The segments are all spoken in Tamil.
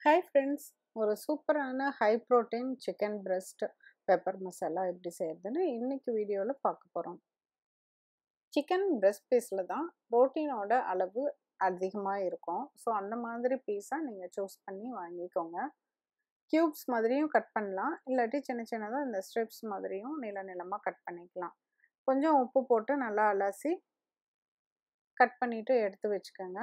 ஹாய் ஃப்ரெண்ட்ஸ் ஒரு சூப்பரான high protein chicken breast pepper masala எப்படி செய்யறதுன்னு இன்னைக்கு வீடியோவில் பார்க்க போகிறோம் சிக்கன் பிரெஸ்ட் பீஸில் தான் ப்ரோட்டீனோட அளவு அதிகமாக இருக்கும் ஸோ அந்த மாதிரி பீஸாக நீங்கள் சூஸ் பண்ணி வாங்கிக்கோங்க க்யூப்ஸ் மாதிரியும் கட் பண்ணலாம் இல்லாட்டி சின்ன சின்னதாக இந்த ஸ்ட்ரிப்ஸ் மாதிரியும் நீள நீளமாக கட் பண்ணிக்கலாம் கொஞ்சம் உப்பு போட்டு நல்லா அலசி கட் பண்ணிவிட்டு எடுத்து வச்சுக்கோங்க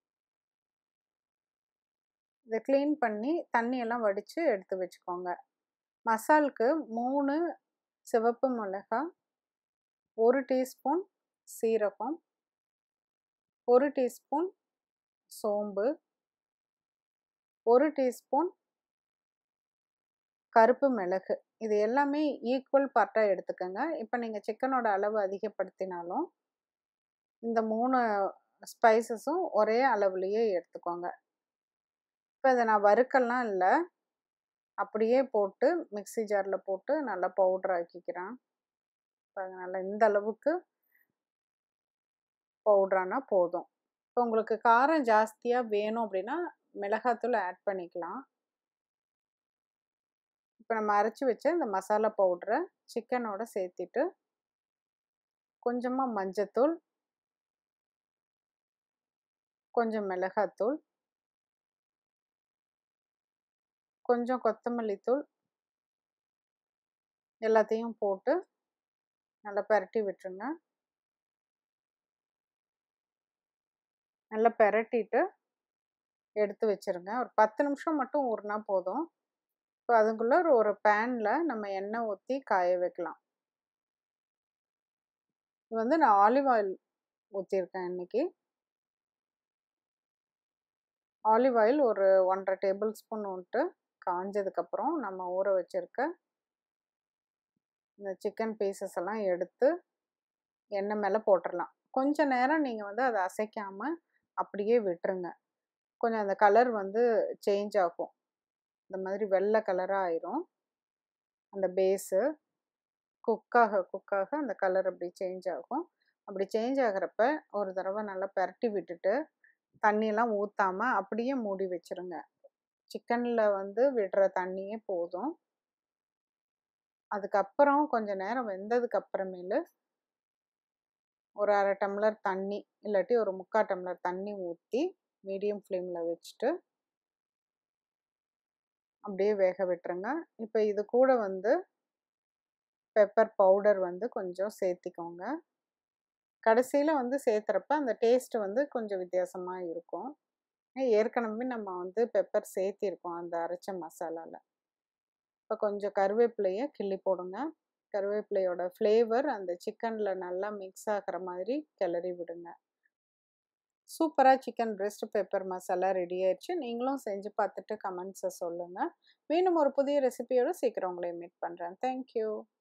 இதை க்ளீன் பண்ணி தண்ணியெல்லாம் வடித்து எடுத்து வச்சுக்கோங்க மசாலுக்கு மூணு சிவப்பு மிளகாய் ஒரு டீஸ்பூன் சீரகம் ஒரு டீஸ்பூன் சோம்பு ஒரு டீஸ்பூன் கருப்பு மிளகு இது எல்லாமே ஈக்குவல் பார்ட்டாக எடுத்துக்கோங்க இப்போ நீங்கள் சிக்கனோட அளவு அதிகப்படுத்தினாலும் இந்த மூணு ஸ்பைசஸும் ஒரே அளவுலேயே எடுத்துக்கோங்க இப்போ இதை நான் வறுக்கல்லாம் இல்லை அப்படியே போட்டு மிக்சி ஜாரில் போட்டு நல்லா பவுட்ரு ஆக்கிக்கிறேன் நல்லா இந்த அளவுக்கு பவுட்ரானா போதும் இப்போ உங்களுக்கு காரம் ஜாஸ்தியாக வேணும் அப்படின்னா மிளகாத்தூள் ஆட் பண்ணிக்கலாம் இப்போ நம்ம அரைச்சி வச்ச இந்த மசாலா பவுட்ரை சிக்கனோட சேர்த்திட்டு கொஞ்சமாக மஞ்சத்தூள் கொஞ்சம் மிளகாத்தூள் கொஞ்சம் கொத்தமல்லி தூள் எல்லாத்தையும் போட்டு நல்லா பரட்டி விட்டுருங்க நல்லா பெரட்டிட்டு எடுத்து வச்சுருங்க ஒரு பத்து நிமிஷம் மட்டும் ஊறினா போதும் இப்போ அதுக்குள்ளே ஒரு பேனில் நம்ம எண்ணெய் ஊற்றி காய வைக்கலாம் இது வந்து நான் ஆலிவ் ஆயில் ஊற்றிருக்கேன் இன்றைக்கி ஆலிவ் ஆயில் ஒரு ஒன்றரை டேபிள் ஸ்பூன் விட்டு காஞ்சதுக்கப்புறம் நம்ம ஊற வச்சுருக்க இந்த சிக்கன் பீசஸ் எல்லாம் எடுத்து எண்ணெய் மேலே போட்டுடலாம் கொஞ்சம் நேரம் நீங்கள் வந்து அதை அசைக்காமல் அப்படியே விட்டுருங்க கொஞ்சம் அந்த கலர் வந்து சேஞ்ச் ஆகும் இந்த மாதிரி வெள்ளை கலராக ஆயிரும் அந்த பேஸு குக்காக குக்காக அந்த கலர் அப்படி சேஞ்ச் ஆகும் அப்படி சேஞ்ச் ஆகிறப்ப ஒரு தடவை நல்லா பரட்டி விட்டுட்டு தண்ணியெல்லாம் ஊற்றாமல் அப்படியே மூடி வச்சுருங்க சிக்கனில் வந்து விடுற தண்ணியே போதும் அதுக்கப்புறம் கொஞ்சம் நேரம் வெந்ததுக்கு அப்புறமேலு ஒரு அரை டம்ளர் தண்ணி இல்லாட்டி ஒரு முக்கால் டம்ளர் தண்ணி ஊற்றி மீடியம் ஃப்ளேமில் வச்சுட்டு அப்படியே வேக விட்டுருங்க இப்போ இது கூட வந்து பெப்பர் பவுடர் வந்து கொஞ்சம் சேர்த்திக்கோங்க கடைசியில் வந்து சேர்த்துறப்ப அந்த டேஸ்ட்டு வந்து கொஞ்சம் வித்தியாசமாக இருக்கும் ஏற்கனவே நம்ம வந்து பெப்பர் சேர்த்திருக்கோம் அந்த அரைச்ச மசாலாவில் இப்போ கொஞ்சம் கருவேப்பிலையை கிள்ளி போடுங்க கருவேப்பிலையோட ஃப்ளேவர் அந்த சிக்கனில் நல்லா மிக்ஸ் ஆகிற மாதிரி கிளறி விடுங்க சூப்பராக chicken breast pepper masala ready ஆயிடுச்சு நீங்களும் செஞ்சு பார்த்துட்டு கமெண்ட்ஸை சொல்லுங்கள் மீண்டும் ஒரு புதிய ரெசிபியோடு சீக்கிரம் உங்களை மீட் பண்ணுறேன் தேங்க்யூ